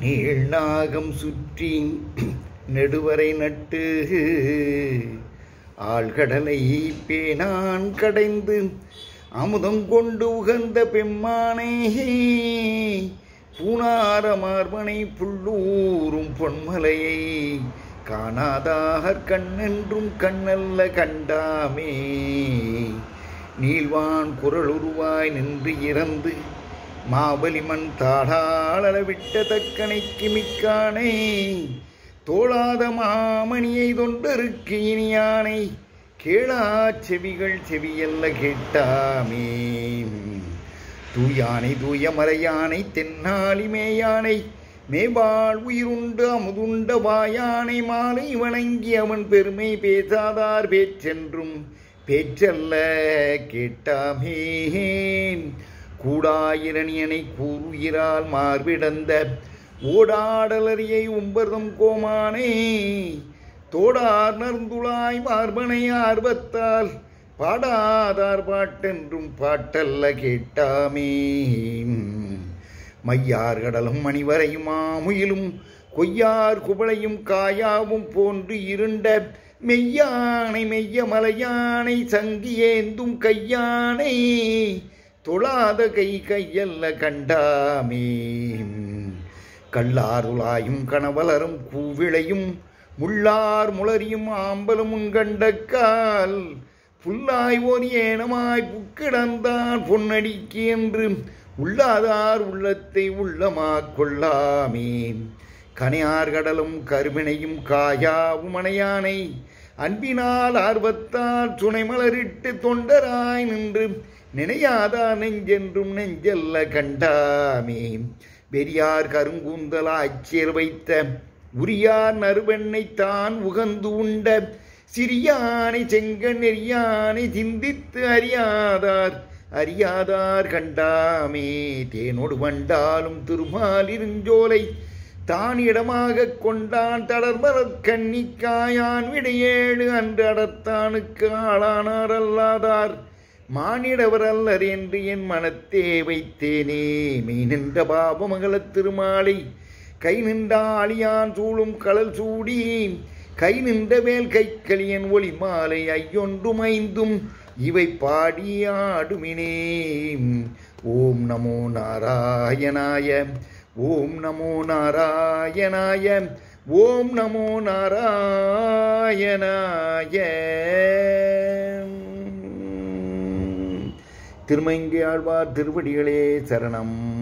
நீள்நாகம் சுற்றி நெடுவரை நட்டு ஆழ்கடலை பேனான் கடைந்து அமுதம் கொண்டு உகந்த பெம்மானே பூனார மார்பனை புள்ளூரும் பொன்மலையை காணாதார் கண்ணென்றும் கண்ணல்ல கண்டாமே நீள்வான் குரலுருவாய் நின்று இறந்து மாபலிமன் தாடாளவிட்ட தக்கனைக்கு மிக்கானே தோளாத மாமணியை தொண்டருக்கு இனியானை கேளா செவிகள் செவியல்ல கேட்டாமே தூயானை தூய மறையானை தென்னாலி மேயானை மேவாள் உயிருண்டு அமுதுண்ட வாயானை மாலை வணங்கி அவன் பெருமை பேசாதார் பேச்சென்றும் பேச்சல்ல கேட்டாமே கூடாயிரணியனை கூறுகிறாள் மார்பிடந்த ஓடாடலரியை உம்பர்தம் கோமானே தோடார் நர்ந்துளாய் மார்பனை ஆர்வத்தால் பாடாதார் பாட்டென்றும் பாட்டல்ல கேட்டாமே மையார் கடலும் மணிவரையும் மாமுயிலும் கொய்யார் குவளையும் காயாவும் போன்று இருண்ட மெய்யானை மெய்ய மலையானை சங்கியேந்தும் கையானை தொழாத கை கையல்ல கண்டாமே கல்லாருளாயும் கணவலரும் கூவிளையும் முள்ளார் முளரியும் ஆம்பலும் உண்கண்டக்கால் புல்லாய் ஓர் ஏனமாய் புக்கிடந்தான் பொன்னடிக்கு என்று உள்ளாதார் உள்ளத்தை உள்ளமாக் கொள்ளாமே கனையார் கடலும் கருவினையும் காயாவும் அணையானை அன்பினால் ஆர்வத்தால் துணை மலரிட்டு தொண்டராய் நின்று நினையாதார் நெஞ்சென்றும் நெஞ்சல்ல கண்டாமே பெரியார் கருங்கூந்தலாய்ச் சேர் வைத்த உரியார் நறுவெண்ணை தான் உகந்து உண்ட சிறியானை செங்கன் நெறியானை சிந்தித்து அறியாதார் அறியாதார் கண்டாமே தேனோடு வண்டாலும் திருமாலிருஞ்சோலை தான் இடமாக கொண்டான் தளர்மலர் கண்ணிக்காயான் விடையேழு அன்று அடர்த்தானுக்கு ஆளானார் அல்லாதார் மானிடவர் அல்லர் என்று என் மனத்தே வைத்தேனே மெய் நின்ற பாபமகல திருமாலை கை நின்ற ஆளியான் சூழும் கடல் சூடி கை நின்ற வேல் கைக்களியன் ஒளி மாலை ஐயொன்றும் ஐந்தும் இவை பாடி ஆடுமினே ஓம் நமோ நாராயணாய ஓம் நமோ நாராயணாய ஓம் நமோ நாராயணாய திருமங்கை ஆழ்வார் திருவடிகளே சரணம்